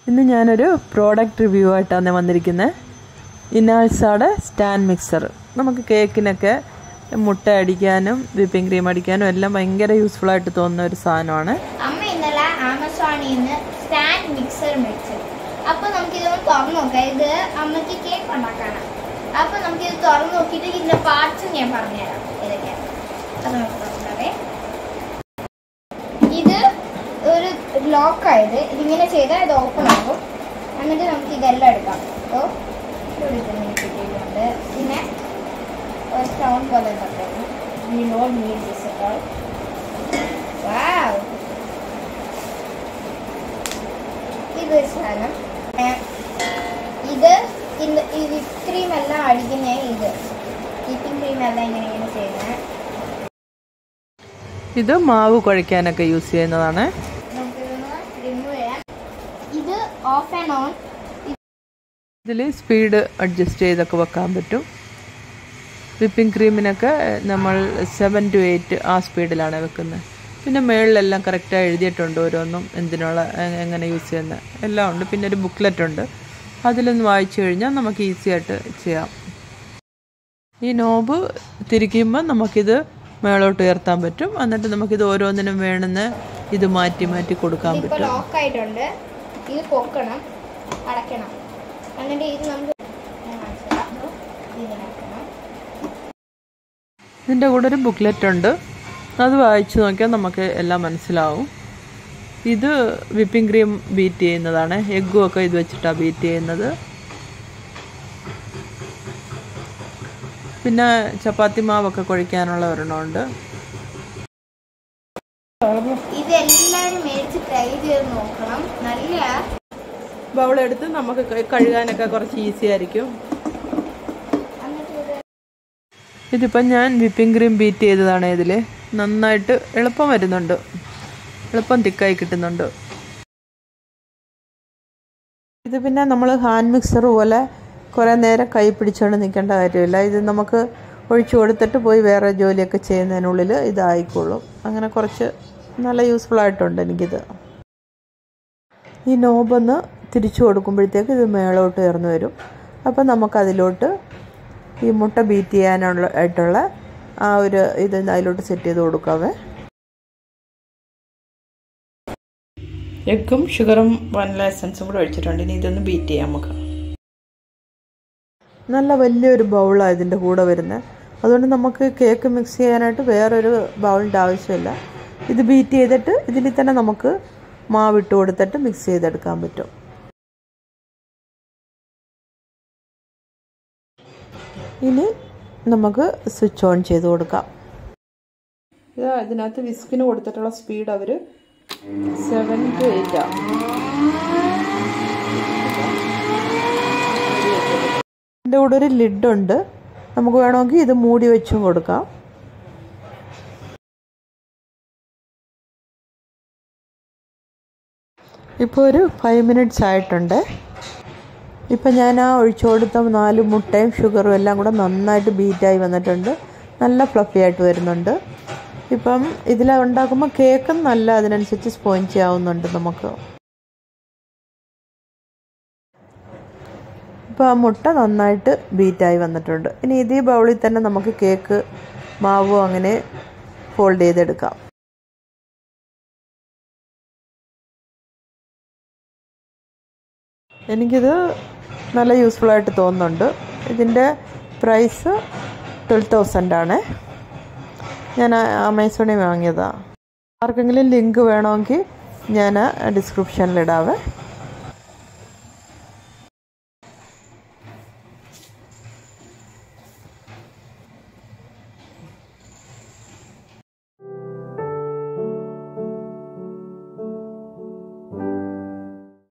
ഇന്ന് ഞാനൊരു product review ആയിട്ടാണ് വന്നിരിക്കുന്നത് ഇനാൾസാടെ സ്റ്റാൻഡ് മിക്സർ നമുക്ക് കേക്കിനൊക്കെ മുട്ട അടിക്കാനും വിപ്പിംഗ് ക്രീം അടിക്കാനും എല്ലാം ഭയങ്കര യൂസ്ഫുൾ ആയിട്ട് തോന്നുന്ന ഒരു സാധനമാണ് അമ്മ ഇന്നലെ ആമസോണിൽ നിന്ന് സ്റ്റാൻഡ് മിക്സർ മേടിച്ചു അപ്പൊ നമുക്ക് ഇതൊന്ന് തുറന്നു നോക്കാം ഇത് അമ്മയ്ക്ക് കേക്ക് ഉണ്ടാക്കാനാണ് അപ്പൊ നമുക്ക് ഇത് തുറന്നു നോക്കിയിട്ട് ഇതിന്റെ പാർട്സ് ഞാൻ പറഞ്ഞുതരാം ഇതൊക്കെയാണ് അത് നമുക്ക് നോക്കാവേ ഇത് ഒരു ലോക്കായത് ഇതിങ്ങനെ ചെയ്താൽ ഇത് ഓപ്പൺ ആകും എന്നിട്ട് നമുക്ക് ഇതെല്ലാം എടുക്കാം അപ്പോൾ ഇവിടെ ഇങ്ങനെ കിട്ടിയിട്ടുണ്ട് പിന്നെ ഒരു സൗണ്ട് പോലെ തട്ടുന്നു we not need this at all. Wow. ഇത് ഒരു സാധനം ഏ, ഇത് ഇന്ന് ഈ വിപ്പ് ക്രീം എല്ലാം അടിക്കുന്ന ഇത് വിപ്പിംഗ് ക്രീം എല്ലാം ഇങ്ങനെ ഇങ്ങനെ ചെയ്യുന്നത് ഇത് മാവ് കുഴയ്ക്കാനൊക്കെ യൂസ് ചെയ്യുന്നതാണ് നമുക്കിതൊന്ന് റിമൂവ് ചെയ്യാം ഇത് ഓഫ് ആൻഡ് ഓൺ ഇതിൽ സ്പീഡ് അഡ്ജസ്റ്റ് ചെയ്തൊക്കെ വെക്കാൻ പറ്റും വിപ്പിംഗ് ക്രീമിനൊക്കെ നമ്മൾ സെവൻ ടു എയ്റ്റ് ആ സ്പീഡിലാണ് വെക്കുന്നത് പിന്നെ മേളിലെല്ലാം കറക്റ്റായി എഴുതിയിട്ടുണ്ട് ഓരോന്നും എന്തിനുള്ള എ- എങ്ങനെ യൂസ് ചെയ്യുന്ന എല്ലാം ഉണ്ട് പിന്നെ ഒരു ബുക്ക്ലെറ്റ് ഉണ്ട് അതിലൊന്ന് വായിച്ചു കഴിഞ്ഞാൽ നമുക്ക് ഈസി ആയിട്ട് ചെയ്യാം ഈ നോബ് തിരിക്കുമ്പോൾ നമുക്കിത് മേളോട്ട് ഉയർത്താൻ പറ്റും എന്നിട്ട് നമുക്കിത് ഓരോന്നിനും വേണമെന്ന് ഇത് മാറ്റി മാറ്റി കൊടുക്കാൻ ഇതിപ്പോൾ പറ്റും ലോക്ക് ആയിട്ടുണ്ട് ഇത് പൊക്കണം അടയ്ക്കണം എന്നിട്ട് ഇത് നമുക്ക് ഞാൻ കാണിച്ചു തരാം. ഇതിങ്ങനെ ആക്കണം ഇതിൻ്റെ കൂടെ ഒരു ബുക്ക്ലെറ്റ് ഉണ്ട് അത് വായിച്ചു നോക്കിയാൽ നമുക്ക് എല്ലാം മനസ്സിലാവും ഇത് വിപ്പിംഗ് ക്രീം ബീറ്റ് ചെയ്യുന്നതാണ് എഗ്ഗും ഒക്കെ ഇത് വെച്ചിട്ടാണ് ബീറ്റ് ചെയ്യുന്നത് പിന്നെ ചപ്പാത്തി മാവൊക്കെ കുഴിക്കാനുള്ള ഒരെണ്ണമുണ്ട് ഇത് എല്ലാവരും മേടിച്ച് ട്രൈ ചെയ്ത് നോക്കണം നല്ല ബൗളെടുത്ത് നമുക്ക് കഴുകാനൊക്കെ കുറച്ച് ഈസി ആയിരിക്കും എന്നിട്ട് ഇത് ഇതിപ്പം ഞാൻ വിപ്പിംഗ് ക്രീം ബീറ്റ് ചെയ്തതാണ് ഇതിൽ നന്നായിട്ട് എളുപ്പം വരുന്നുണ്ട് എളുപ്പം തിക്കായി കിട്ടുന്നുണ്ട് ഇത് പിന്നെ നമ്മൾ ഹാൻഡ് മിക്സർ പോലെ കുറേ നേരം കൈ പിടിച്ചുകൊണ്ട് നിൽക്കേണ്ട കാര്യമില്ല ഇത് നമുക്ക് ഒഴിച്ചു കൊടുത്തിട്ട് പോയി വേറെ ജോലിയൊക്കെ ചെയ്യുന്നതിനുള്ളിൽ ഇതായിക്കോളും അങ്ങനെ കുറച്ച് നല്ല യൂസ്ഫുൾ ആയിട്ടുണ്ട് എനിക്കിത് ഈ നോബൊന്ന് തിരിച്ചു കൊടുക്കുമ്പോഴത്തേക്ക് ഇത് മേളോട്ട് ഉയർന്നു വരും അപ്പം നമുക്കതിലോട്ട് ഈ മുട്ട ബീറ്റ് ചെയ്യാനുള്ള ആയിട്ടുള്ള ആ ഒരു ഇത് അതിലോട്ട് സെറ്റ് ചെയ്ത് കൊടുക്കാവേ എഗ്ഗും ഷുഗറും വനില എസൻസും കൂടെ ഒഴിച്ചിട്ടുണ്ട് ഇനി ഇതൊന്ന് ബീറ്റ് ചെയ്യാം നമുക്ക് നല്ല വലിയൊരു ബൗളാണ് ഇതിൻ്റെ കൂടെ വരുന്നത് അതുകൊണ്ട് നമുക്ക് കേക്ക് മിക്സ് ചെയ്യാനായിട്ട് വേറൊരു ബൗളിൻ്റെ ആവശ്യമില്ല ഇത് ബീറ്റ് ചെയ്തിട്ട് ഇതിൽ തന്നെ നമുക്ക് മാവിട്ട് കൊടുത്തിട്ട് മിക്സ് ചെയ്തെടുക്കാൻ പറ്റും ഇനി നമുക്ക് സ്വിച്ച് ഓൺ ചെയ്ത് കൊടുക്കാം ഇത് ഇതിനകത്ത് വിസ്കിന് കൊടുത്തിട്ടുള്ള സ്പീഡ് അവർ സെവൻ ടു എയ്റ്റ് ആണ് ഇതിൻ്റെ കൂടെ ഒരു ലിഡുണ്ട് നമുക്ക് വേണമെങ്കിൽ ഇത് മൂടി വെച്ചും കൊടുക്കാം ഇപ്പോൾ ഒരു ഫൈവ് മിനിറ്റ്സ് ആയിട്ടുണ്ട് ഇപ്പം ഞാൻ ആ ഒഴിച്ചു കൊടുത്ത നാല് മുട്ടയും ഷുഗറും എല്ലാം കൂടെ നന്നായിട്ട് ബീറ്റായി വന്നിട്ടുണ്ട് നല്ല ഫ്ലഫി ആയിട്ട് വരുന്നുണ്ട് ഇപ്പം ഇതിൽ ഉണ്ടാക്കുമ്പോൾ കേക്കും നല്ല അതിനനുസരിച്ച് സ്പോഞ്ച് ആവുന്നുണ്ട് നമുക്ക് ഇപ്പോൾ ആ മുട്ട നന്നായിട്ട് ബീറ്റായി വന്നിട്ടുണ്ട് ഇനി ഇതേ ബൗളിൽ തന്നെ നമുക്ക് കേക്ക് മാവോ അങ്ങനെ ഫോൾഡ് ചെയ്തെടുക്കാം എനിക്കിത് നല്ല യൂസ്ഫുൾ ആയിട്ട് തോന്നുന്നുണ്ട് ഇതിൻ്റെ പ്രൈസ് ട്വൽവ് തൗസൻഡ് ആണ് ഞാൻ ആമസോണിൽ വാങ്ങിയതാണ് ആർക്കെങ്കിലും ലിങ്ക് വേണമെങ്കിൽ ഞാൻ ഡിസ്ക്രിപ്ഷനിലിടാവേ